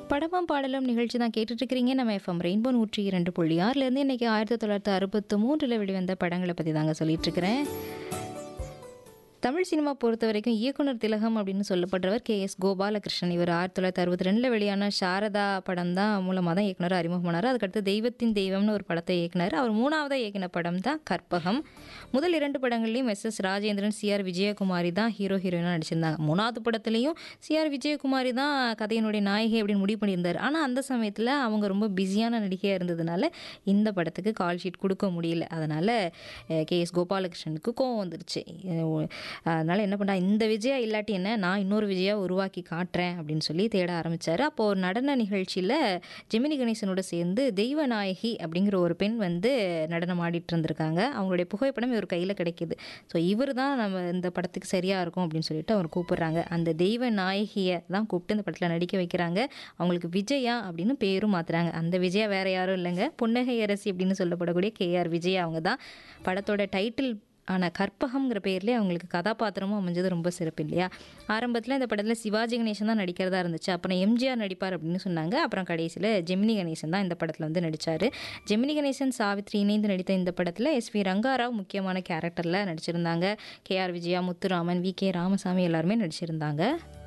படமும் பாடலும் நிகழ்ச்சி தான் கேட்டுட்டு இருக்கிறீங்க நம்ம எஃப்எம் ரெயின்போ நூற்றி இரண்டு புள்ளி ஆறுலேருந்து இன்னைக்கு ஆயிரத்தி தொள்ளாயிரத்தி அறுபத்தி மூன்றில் வெளிவந்த படங்களை பற்றி தாங்க சொல்லிட்டு இருக்கிறேன் தமிழ் சினிமா பொறுத்த வரைக்கும் இயக்குனர் திலகம் அப்படின்னு சொல்லப்படுறவர் கே எஸ் கோபாலகிருஷ்ணன் இவர் ஆயிரத்தி தொள்ளாயிரத்தி அறுபத்தி ரெண்டில் வெளியான சாரதா படம் தான் மூலமாக தான் இயக்குனர் அறிமுகமானார் அதுக்கடுத்து தெய்வத்தின் தெய்வம்னு ஒரு படத்தை இயக்குனார் அவர் மூணாவதாக இயக்கின படம் தான் கற்பகம் முதல் இரண்டு படங்கள்லையும் S S Rajendran CR Vijayakumari தான் ஹீரோ ஹீரோயினாக நடிச்சிருந்தாங்க மூணாவது படத்துலையும் சிஆர் விஜயகுமாரி தான் கதையினுடைய நாயகி அப்படின்னு முடிவு பண்ணியிருந்தார் ஆனால் அந்த சமயத்தில் அவங்க ரொம்ப பிஸியான நடிகையாக இருந்ததுனால இந்த படத்துக்கு கால் ஷீட் கொடுக்க முடியல அதனால் கே எஸ் கோபாலகிருஷ்ணனுக்கு கோவம் வந்துருச்சு அதனால் என்ன பண்ணா இந்த விஜயா இல்லாட்டி என்ன நான் இன்னொரு விஜயா உருவாக்கி காட்டுறேன் அப்படின்னு சொல்லி தேட ஆரம்பித்தார் அப்போது ஒரு நடன நிகழ்ச்சியில் ஜெமினி கணேசனோட சேர்ந்து தெய்வநாயகி அப்படிங்கிற ஒரு பெண் வந்து நடனம் ஆடிட்டு இருந்திருக்காங்க அவங்களுடைய புகைப்படம் இவர் கையில் கிடைக்கிது ஸோ இவர் தான் நம்ம இந்த படத்துக்கு சரியாக இருக்கும் அப்படின்னு சொல்லிட்டு அவர் கூப்பிடுறாங்க அந்த தெய்வ நாயகியை தான் கூப்பிட்டு இந்த படத்தில் நடிக்க வைக்கிறாங்க அவங்களுக்கு விஜயா அப்படின்னு பேரும் மாற்றுறாங்க அந்த விஜயா வேற யாரும் இல்லைங்க புன்னகை அரசி அப்படின்னு சொல்லப்படக்கூடிய கேஆர் விஜயா அவங்க தான் படத்தோட டைட்டில் ஆனால் கற்பகம்ங்கிற பேர்லேயே அவங்களுக்கு கதாபாத்திரமும் அமைஞ்சது ரொம்ப சிறப்பு இல்லையா ஆரம்பத்தில் இந்த படத்தில் சிவாஜி கணேசன் தான் நடிக்கிறதா இருந்துச்சு அப்புறம் எம்ஜிஆர் நடிப்பார் அப்படின்னு சொன்னாங்க அப்புறம் கடைசியில் ஜெமினி கணேசன் தான் இந்த படத்தில் வந்து நடித்தார் ஜெமினி கணேசன் சாவித்ரி இணைந்து நடித்த இந்த படத்தில் எஸ் வி ரங்காராவ் முக்கியமான கேரக்டரில் நடிச்சிருந்தாங்க K R Vijaya Muthuraman V K Ramasamy எல்லாருமே நடிச்சிருந்தாங்க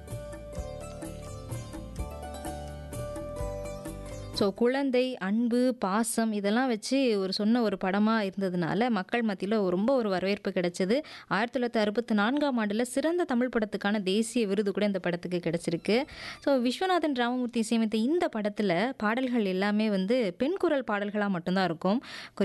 ஸோ குழந்தை அன்பு பாசம் இதெல்லாம் வச்சு ஒரு சொன்ன ஒரு படமாக இருந்ததுனால மக்கள் மத்தியில் ரொம்ப ஒரு வரவேற்பு கிடைச்சது ஆயிரத்தி தொள்ளாயிரத்தி அறுபத்தி நான்காம் ஆண்டில் சிறந்த தமிழ் படத்துக்கான தேசிய விருது கூட இந்த படத்துக்கு கிடைச்சிருக்கு ஸோ விஸ்வநாதன் ராமமூர்த்தி இசையமைத்த இந்த படத்தில் பாடல்கள் எல்லாமே வந்து பெண் குரல் பாடல்களாக மட்டும்தான் இருக்கும்